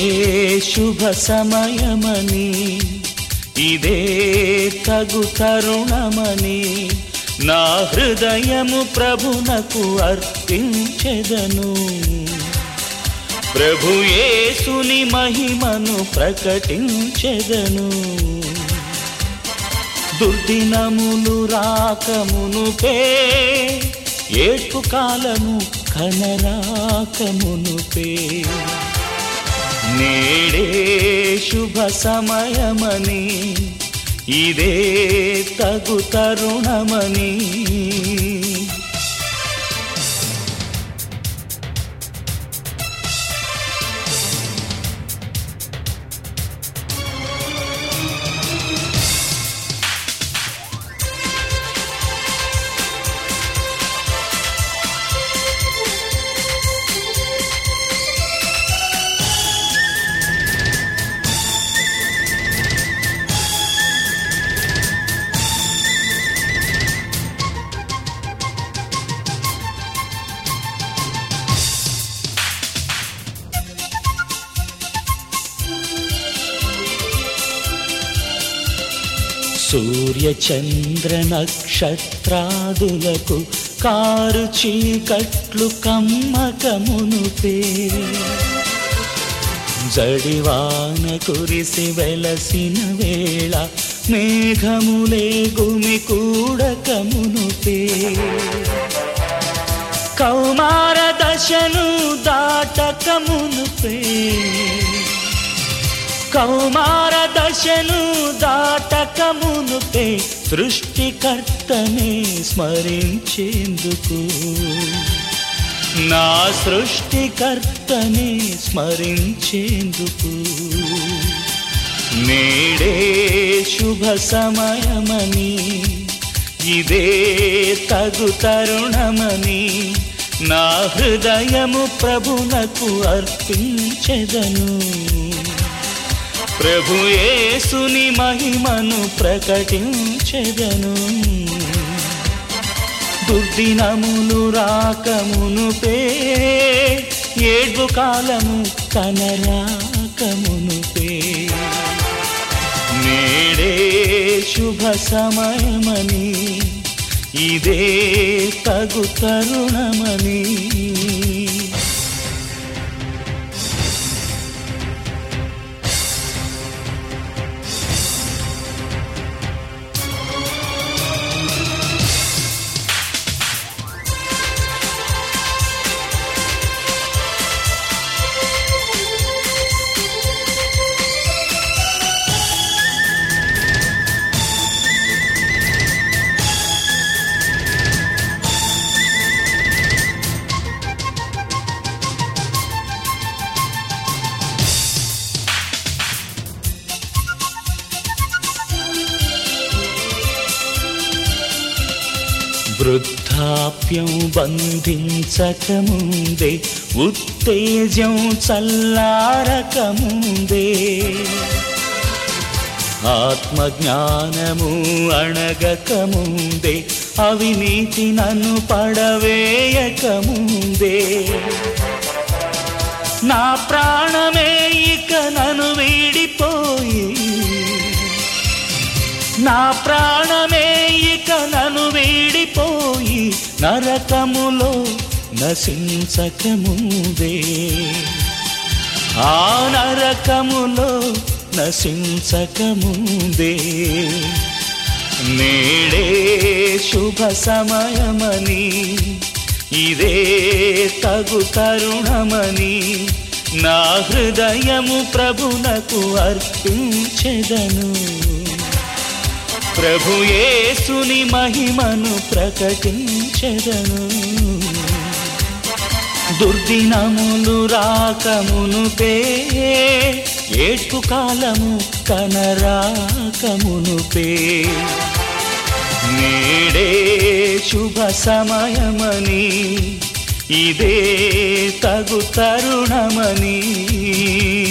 శుభ సమయమని ఇదే తగు తరుణమని నా హృదయము ప్రభునకు అర్పించెదను ప్రభు యేసుని మహిమను ప్రకటించెదను దుర్దినములు రాకమునుపే ఏడ్పు కాలము కనరాకమునుపే నేడే శుభ సమయమని ఇదే తగు తరుణమని సూర్య చంద్ర నక్షత్రాదులకు కారు చీకట్లు కమ్మకమునుపే జడివాన కురిసి వెలసిన వేళ మేఘములే గుమి కూడకమునుపే కౌమార దశను దాటకమునుపే కౌమార దశను దాటకమునుపే సృష్టికర్తనే స్మరించేందుకు నా సృష్టికర్తనే స్మరించేందుకు నేడే శుభ సమయమని ఇదే తగు తరుణమని నా హృదయము ప్రభునకు అర్పించెదను ప్రభు యేసుని మహిమను ప్రకటించెదను దుర్దినములు రాకమునుపే ఏడ్పు కాలము కనరాకమునుపే నేడే శుభ సమయమని ఇదే తగు తరుణమని వృద్ధాప్యం బంధించకముందే ఉత్తేజం చల్లారకముందే ఆత్మజ్ఞానము అణగకముందే అవినీతి నన్ను పడవేయకముందే నా ప్రాణమే ఇక నన్ను వీడిపోయి నా ప్రాణమే ఇక నన్ను వీడిపోయి నరకములో నశించకముందే ఆ నరకములో నశించకముందే నేడే శుభ సమయమని ఇదే తగు తరుణమని నా హృదయము ప్రభునకు అర్పించెదను ప్రభు యేసుని మహిమను ప్రకటించెదను దుర్దినములు రాకమునుపే ఏడ్పు కాలము కనరాకమునుపే నేడే శుభ సమయమని ఇదే తగు తరుణమని